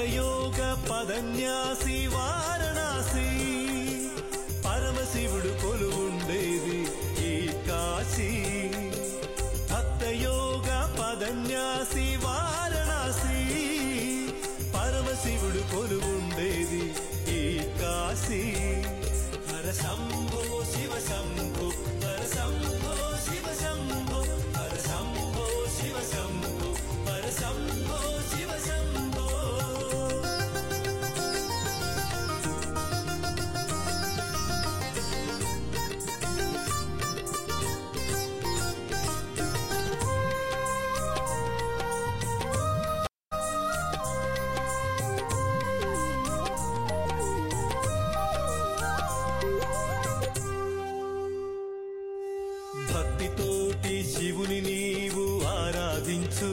భక్తయోగ పదన్యాసి వారణాసి పరమశివుడు కొలువుండేది ఈ కాశీ భక్తయోగ పదన్యాసి వారణాసి పరమశివుడు కొలువుండేది ఈ కాశీ హర శంభో శివ శంభో హర శంభో శివ శంభో హర శంభో శివ శంభో హర శంభో శివ శంభో భక్తితోటి శివుని నీవు ఆరాధించు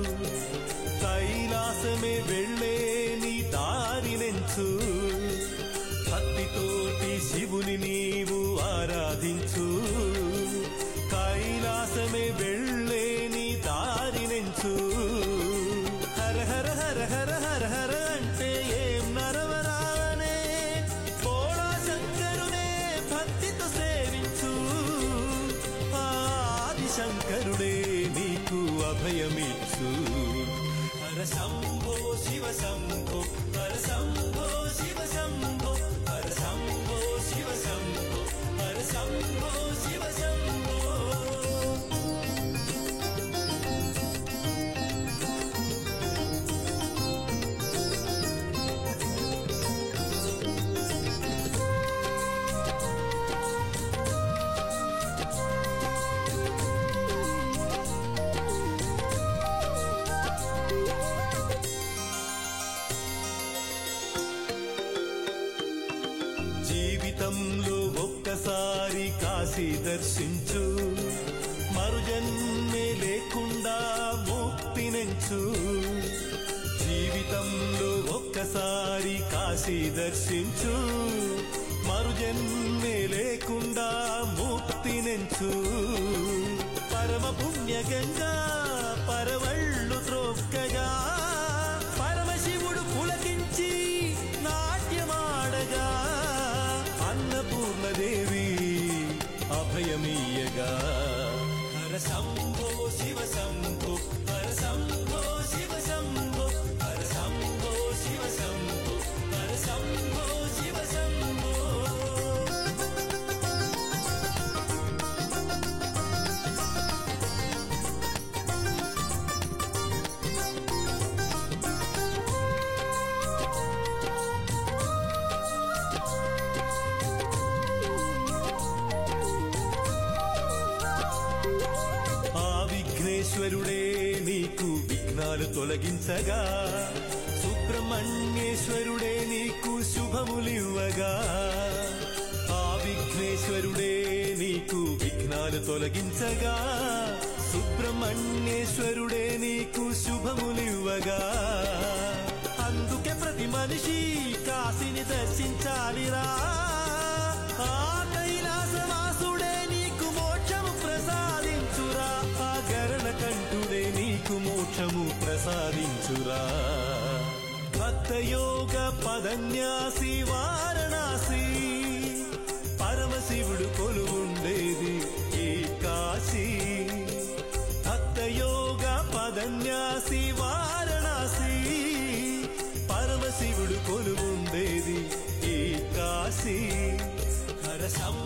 కైలాసమే వెళ్ళే నీ దారినెంచు భక్తితోటి శివుని నీవు ఆరాధించు కైలాసమే వెళ్ళే నీ దారినెంచు హర హర హర హర హర హర అంటే ఏం నరవరానే బోళా శంకరునే భక్తితో సేవించు ఆది శంకరుడే నీకు అభయమిచ్చు హర శంభో శివ శంభో హర శంభో శివ శంభో హర శంభో శివ శంభో హర శంభో శివ శంభో జీవితంలో ఒక్కసారి కాశీ దర్శించు మరుజన్మే లేకుండా ముక్తినెంచు జీవితంలో ఒక్కసారి కాశీ దర్శించు మరుజన్మే లేకుండా ముక్తినెంచు పరమ పుణ్య గంగా పరవళ్ళు త్రొక్కగా పరమశివుడు పులకించి నాట్యమాడగా అన్నపూర్ణదేవి అభయమీయగా హర శంభో శివ శంభో హర శంభో శివ శంభో హర శంభో శివ శంభో హర శంభో శివ శంభో ఆ విఘ్నేశ్వరుడే నీకు విఘ్నాలు తొలగించగా సుబ్రహ్మణ్యేశ్వరుడే నీకు శుభములివ్వగా ఆ విఘ్నేశ్వరుడే నీకు విఘ్నాలు తొలగించగా సుబ్రహ్మణ్యేశ్వరుడే నీకు శుభములివ్వగా అందుకే ప్రతి మనిషి కాశీని దర్శించాలిరా ఆ కైలాసవాసుడే నీకు మోక్షము ప్రసాదించురా ఆ గరణ కంఠుడే నీకు మోక్షము ప్రసాదించురా భక్తయోగ పదన్యాసి వారణాసి పరమశివుడు కొలువుండేది ఈ కాశీ భక్తయోగ పదన్యాసి వారణాసి పరమశివుడు కొలువుండేది ఈ కాశీ హర శంభో